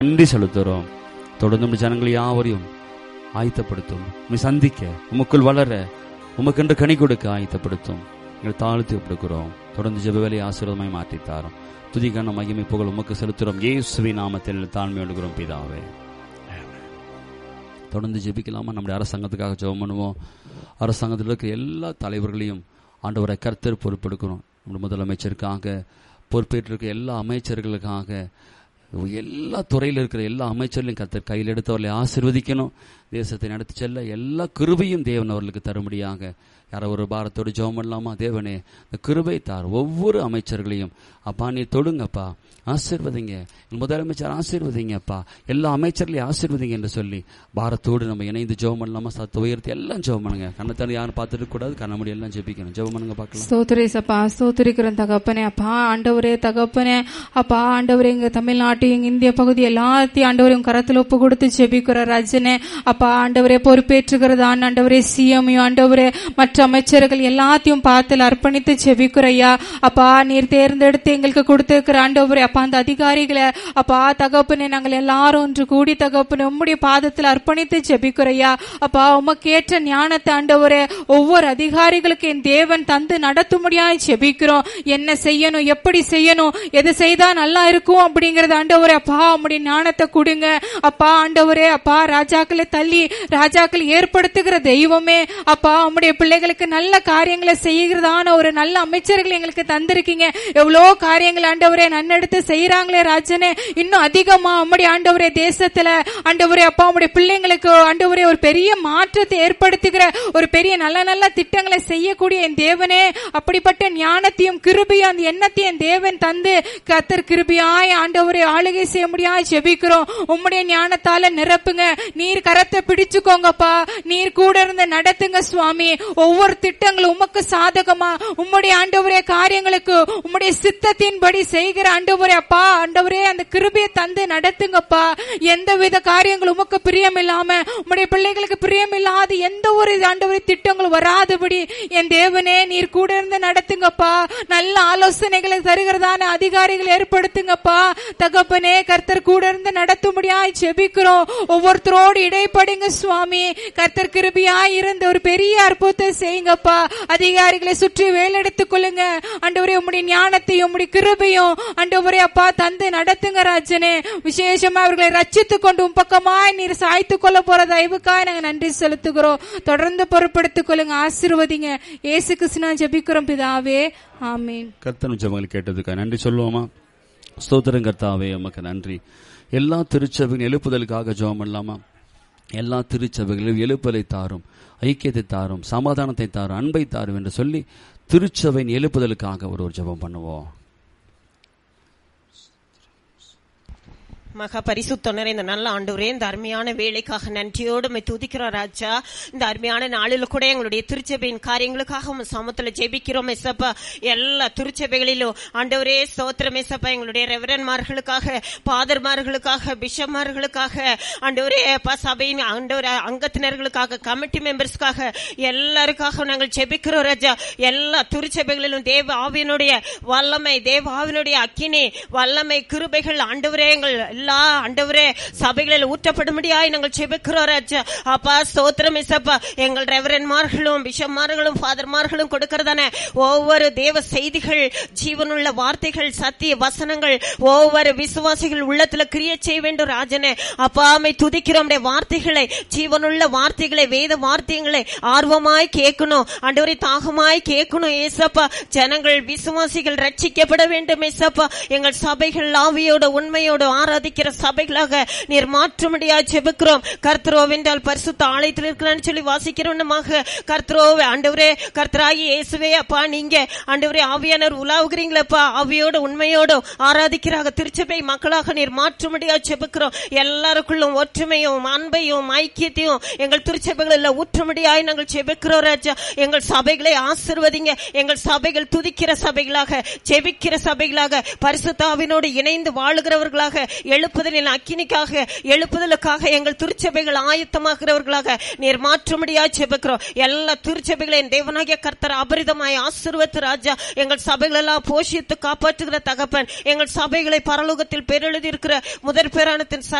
நன்றி செலுத்துகிறோம் தொடர்ந்து உம்முடைய ஜனங்கள் யாவரையும் ஆயத்தப்படுத்தும் உம்மை சந்திக்க உமக்குள் வளர உமக்கென்று கனி கொடுக்க ஆயத்தப்படுத்தும் எங்கள் தாழ்த்தி ஒப்புக்கிறோம் தொடர்ந்து ஜெப வேலையை ஆசீர்வாதமாய் மாற்றித்தாரோம் துதிக்கான மகிமை புகழ் உமக்கு செலுத்துகிறோம் இயேசுவின் நாமத்தில் தாழ்மை ஒழுகிறோம் பிதாவே தொடர்ந்து ஜெபிக்கலாமா நம்முடைய அரசாங்கத்துக்காக ஜெபம் பண்ணுவோம் அரசாங்கத்தில் இருக்கிற எல்லா தலைவர்களையும் ஆண்டவரை கர்த்தர் பொறுப்பெடுக்கணும் நம்முடைய முதலமைச்சருக்காக பொறுப்பேற்றிருக்க எல்லா அமைச்சர்களுக்காக எல்லா துறையில் இருக்கிற எல்லா அமைச்சர்களையும் கர்த்தர் கையில் எடுத்தவர்களை ஆசிர்வதிக்கணும் தேசத்தை நடத்தி செல்ல எல்லா கிருபையும் தேவன் அவர்களுக்கு தரும்படியாக யாரோ ஒரு பாரத்தோடு ஜெபம் பண்ணலாமா தேவனே இந்த கிருபை தார் ஒவ்வொரு அமைச்சர்களையும் அப்பா நீ தொடுங்கப்பா ஆசீர்வதிங்க முதலமைச்சர் ஆசீர்வதிங்கப்பா எல்லா அமைச்சர்களையும் ஆசீர்வதிங்க என்று சொல்லி பாரத்தோடு நம்ம இணைந்து ஜெபம் பண்ணலாமா சத்த உயர்த்தி எல்லாம் ஜெபம் பண்ணுங்க கண்ணத்தாடி யாரும் பார்த்துட்டு கூடாது கண்ண முடி எல்லாம் ஜெபிக்கணும் ஜெபம் பண்ணுங்க பார்க்கலாம் ஸ்தோத்திரேசப்பா ஸ்தோத்திரிக்கிறோம் தகப்பனே அப்பா ஆண்டவரே தகப்பனே அப்பா ஆண்டவரே எங்க தமிழ்நாட்டு எங்க இந்திய பகுதி எல்லாத்தையும் ஆண்டவரே உங்க கரத்துல ஒப்பு கொடுத்து ஜெபிக்கிற ராஜனே அப்பா ஆண்டவரே பொறுப்பேற்றுகிறது ஆண்டவரே சிஎம்யூ ஆண்டவரே மற்ற அமைச்சர்கள் எல்லாத்தையும் பார்த்து அர்ப்பணித்து ஜெபிக்கிறையா அப்பா நீர் தேர்ந்தெடுத்து எங்களுக்கு கொடுத்திருக்கிற ஆண்டவரே அப்பா அந்த அதிகாரிகளை அப்பா தகப்பனே நாங்கள் எல்லாரும் ஒன்று கூடி தகப்பனே உம்முடைய பாதத்தில் அர்ப்பணித்து ஜெபிக்கிறையா அப்பா உமக்கேற்ற ஞானத்தை ஆண்டவரே ஒவ்வொரு அதிகாரிகளுக்கு என் தேவன் தந்து நடத்தும்படியாய் ஜெபிக்கிறோம் என்ன செய்யணும் எப்படி செய்யணும் எது செய்தா நல்லா இருக்கும் அப்படிங்கறது ஆண்டவரே அப்பா உம்முடைய ஞானத்தை கொடுங்க அப்பா ஆண்டவரே அப்பா ராஜாக்களை தள்ளி ராஜாக்கள் ஏற்படுத்துகிற தெய்வமே அப்பா உம்முடைய பிள்ளைகளுக்கு நல்ல காரியங்களை செய்கிறதான ஒரு நல்ல அமைச்சர்கள் எங்களுக்கு தந்திருக்கீங்க எவ்வளோ காரியங்கள் ஆண்டவரே நன்னெடுத்து செய்யறாங்களே ராஜனே இன்னும் அதிகமா உம்முடைய ஆண்டவரே தேசத்துல ஆண்டவரே அப்பா உம்முடைய பிள்ளைங்களுக்கு ஆண்டவரே ஒரு பெரிய மாற்றத்தை ஏற்படுத்துகிற ஒரு பெரிய நல்ல நல்ல திட்டங்களை செய்யக்கூடிய என் தேவனே அப்படிப்பட்ட ஞானத்தையும் கிருபையும் அந்த எண்ணத்தையும் என் தேவன் தந்து கத்தர் கிருபியாய் ஆண்டவரே ஆளுகை செய்ய முடியாய் ஜெபிக்கிறோம் உம்முடைய ஞானத்தால நிரப்புங்க நீர் கரத்தை பிடிச்சுக்கோங்கப்பா நீர் கூட இருந்து நடத்துங்க சுவாமி ஒவ்வொரு திட்டங்களும் உமக்கு சாதகமா உம்முடைய ஆண்டவரே காரியங்களுக்கு உம்முடைய சித்தத்தின்படி செய்கிற ஆண்டவரே அப்பா ஆண்டவரே அந்த கிருபையை தந்து நடத்துங்கப்பா எந்த வித காரியங்கள் உமக்கு பிரியம் இல்லாம உம்முடைய பிள்ளைகளுக்கு பிரியம் இல்லாத எந்த ஒரு ஆண்டவரே திட்டங்களும் வராதபடி என் தேவனே நீர் கூட இருந்து நடத்துங்கப்பா நல்ல ஆலோசனைகளை தருகிறதான அதிகாரிகள் ஏற்படுத்துங்கப்பா தகப்பனே கர்த்தர் கூட இருந்து நடத்தும்படியாய் ஜெபிக்கிறோம் ஒவ்வொருத்தரோடு இடைப்படுங்க சுவாமி கர்த்தர் கிருபியாய் இருந்து ஒரு பெரிய அற்புதத்தை செய்யுங்கப்பா அதிகாரிகளை சுற்றி வேலெடுத்துக் கொள்ளுங்க ஆண்டவரே உம்முடைய ஞானத்தையும் உம்முடைய கிருபையும் ஆண்டவரே அப்பா தந்து நடத்துங்க ராஜனே விசேஷமா அவர்களை ரட்சித்துக் கொண்டு உம் பக்கமாய் நீர் சாய்த்துக் கொள்ள போற தயவுக்காய் நாங்க நன்றி செலுத்துகிறோம் தொடர்ந்து பொறுப்படுத்திக் கொள்ளுங்க ஆசீர்வதிங்க ஏசு கிருஷ்ணா ஜெபிக்கிறோம் பிதாவே ஆமீன் கர்த்தன் ஜெபங்கள் கேட்டதுக்காக நன்றி சொல்லுவோமா ஸ்தோத்திரம் கர்த்தாவே உமக்கு நன்றி எல்லா திருச்சபையின் எழுப்புதலுக்காக ஜெபம் பண்ணலாமா எல்லா திருச்சபைகளிலும் எழுப்பலை தாரும் ஐக்கியத்தை தாரும் சமாதானத்தை தாரும் அன்பை தாரும் என்று சொல்லி திருச்சபையின் எழுப்புதலுக்காக ஒரு ஒரு ஜெபம் பண்ணுவோம் மகா பரிசுத்தனர் இந்த நல்ல ஆண்டவரே இந்த அருமையான வேலைக்காக நன்றியோடு உம்மை துதிக்கிறோம் ராஜா இந்த அருமையான நாளில் கூட எங்களுடைய திருச்சபையின் காரியங்களுக்காக உம் சமத்துல ஜெபிக்கிறோம் எசப்பா எல்லா திருச்சபைகளிலும் ஆண்டவரே ஸ்தோத்திரம் எசப்பா எங்களுடைய ரெவரன்மார்களுக்காக பாதர்மார்களுக்காக பிஷப்மார்களுக்காக ஆண்டவரே அப்பா சபையின் ஆண்டவர் அங்கத்தினர்களுக்காக கமிட்டி மெம்பர்ஸ்க்காக எல்லாருக்காக நாங்கள் ஜெபிக்கிறோம் ராஜா எல்லா திருச்சபைகளிலும் தேவ ஆவியனுடைய வல்லமை தேவ ஆவியனுடைய அக்கினி வல்லமை கிருபைகள் ஆண்டவரே எங்கள் எல்லா ஆண்டவரே சபைகளில் ஊற்றப்படும்படியாய் நாங்கள் செபிக்கிறோம் ராஜா அப்பா ஸ்தோத்திரம் இசப்பா எங்கள் ரெவரன்மார்களும் பிஷப்மார்களும் ஃபாதர்மார்களும் கொடுக்கறதான ஒவ்வொரு தேவ செய்திகள் ஜீவனுள்ள வார்த்தைகள் சத்திய வசனங்கள் ஒவ்வொரு விசுவாசிகள் உள்ளத்துல கிரிய செய்ய வேண்டும் ராஜனே அப்பா அமை துதிக்கிறோம் உம்முடைய வார்த்தைகளை ஜீவனுள்ள வார்த்தைகளை வேத வார்த்தைகளை ஆர்வமாய் கேட்கணும் ஆண்டவரை தாகமாய் கேட்கணும் ஏசப்பா ஜனங்கள் விசுவாசிகள் ரட்சிக்கப்பட வேண்டும் ஏசப்பா எங்கள் சபைகள் ஆவியோட உண்மையோட ஆராதிக்கிற சபைகளாக நீர் மாற்றும்படியா ஜெபிக்கிறோம் கர்த்தரோ வென்றால் பரிசுத்த ஆலயத்தில் இருக்கிறான்னு சொல்லி வாசிக்கிறோன்னமாக கர்த்தரோ ஆண்டவரே கர்த்தராகி இயேசுவே அப்பா நீங்க ஆண்டவரே ஆவியானவர் உலாவுகிறீங்களப்பா ஆவியோட உண்மையோட ஆராதிக்கிறாக திருச்சபை மக்களாக நீர் மாற்றும்படியா ஜெபிக்கிறோம் எல்லாருக்குள்ளும் ஒற்றுமையும் அன்பையும் ஐக்கியத்தையும் எங்கள் திருச்சபைகளில் ஊற்றும்படியாய் நாங்கள் ஜெபிக்கிறோம் ராஜா எங்கள் சபைகளை ஆசிர்வதிங்க எங்கள் சபைகள் துதிக்கிற சபைகளாக ஜெபிக்கிற சபைகளாக பரிசுத்தாவினோடு இணைந்து வாழுகிறவர்களாக எழுப்புதலின் அக்கினிக்காக எழுப்புதலுக்காக எங்கள் திருச்சபைகள் ஆயத்தமாகிறவர்களாக நீர் மாற்றும்படியா ஜெபிக்கிறோம் எல்லா திருச்சபைகளையும் தேவனாகிய கர்த்தர் அபரிதமாய் ஆசீர்வத்து ராஜா எங்கள் சபைகள் எல்லாம் போஷித்து காப்பாற்றுகிற தகப்பன் எங்கள் சபைகளை பரலோகத்தில் பெருளதி இருக்கிற முதற் பேரானத்தின்